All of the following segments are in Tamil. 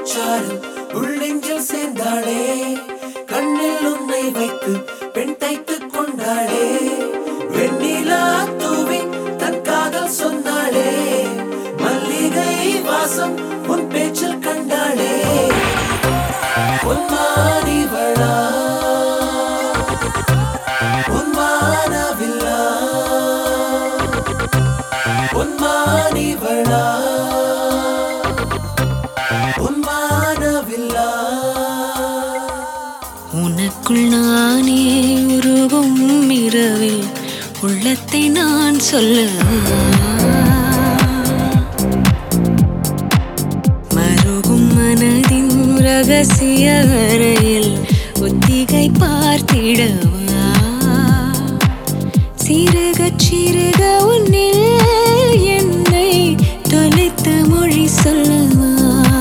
சாரல் உள்ளெஞ்சில் சேர்ந்தாளே கண்ணில் உன்னை வைத்து பெண் தைத்துக் கொண்டாளே வெண்ணிலா தூவி தன் காதல் சொன்னாளே மல்லிகை வாசம் உன் பேச்சில் கண்டாளே உன்மானிவளா உன்மானவில்லா உன்மானிவளா உன்மானவில்லா உனக்குள் நானே உருவும் இரவில் உள்ளத்தை நான் சொல்ல மருகும் மனதின் ரகசிய அறையில் ஒத்திகை பார்த்திடவா சிறுகச் சிறுக உன்னில் என்னை தொலைத்த மொழி சொல்லவா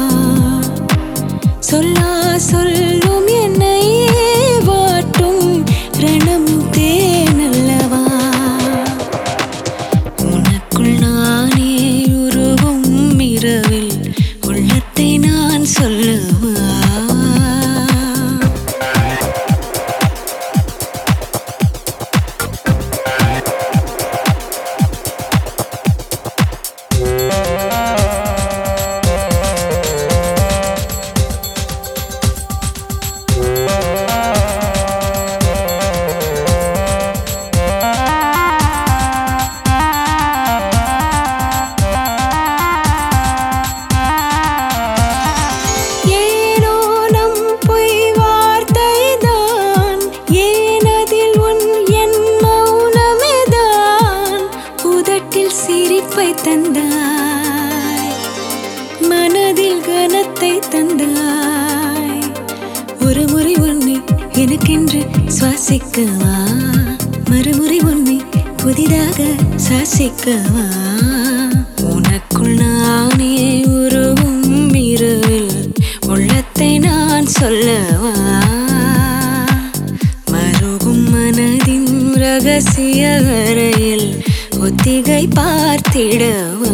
சொல்லா சொல்லும் என்னை வாட்டும் ரணம் தேனல்லவா உனக்குள் நானே உருவும் இரவில் உள்ளத்தை நான் சொல்லவா ஏனோ நம் பொய் வார்த்தைதான் ஏனதில் உன் என் மௌனமேதான் உதட்டில் சிரிப்பை தந்தாய் மனதில் கனத்தை தந்தாய் ஒரு முறை உன்னை எனக்கென்று சுவாசிக்கவா மறுமுறை உன்னை புதிதாக சாசிக்கவா உனக்குள் நானே உருவும் இரவில் உள்ளத்தை நான் சொல்லவா மருகும் மனதின் ரகசிய அறையில் ஒத்திகை பார்த்திடவா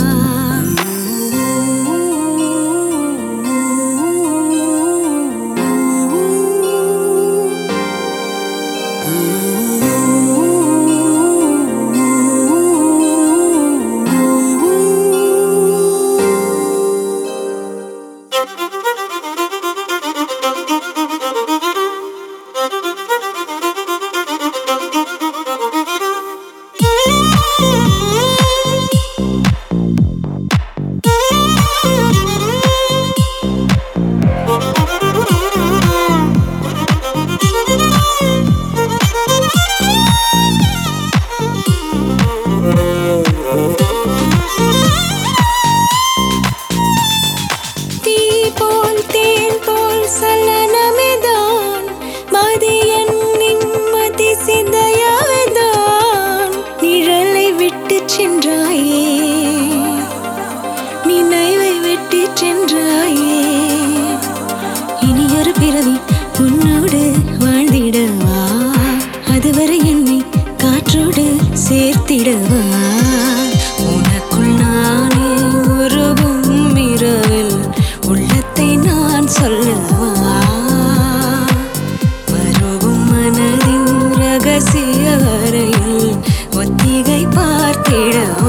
தீ போல் தேன் போல் சலனமேதான் மதியன் நிம்மதி சிந்தையாவேதான் நிழலை விட்டு சென்றாயே நினைவை விட்டு சென்றாயே இனியொரு பிறவி உன்னோடு வாழ்ந்திடவா அதுவரை என்னை காற்றோடு சேர்த்திடவா உனக்குள் நானே உருவும் இரவில் உள்ளத்தை நான் சொல்லவா மருவும் மனதின் ரகசிய அறையில் ஒத்திகை பார்த்திடவா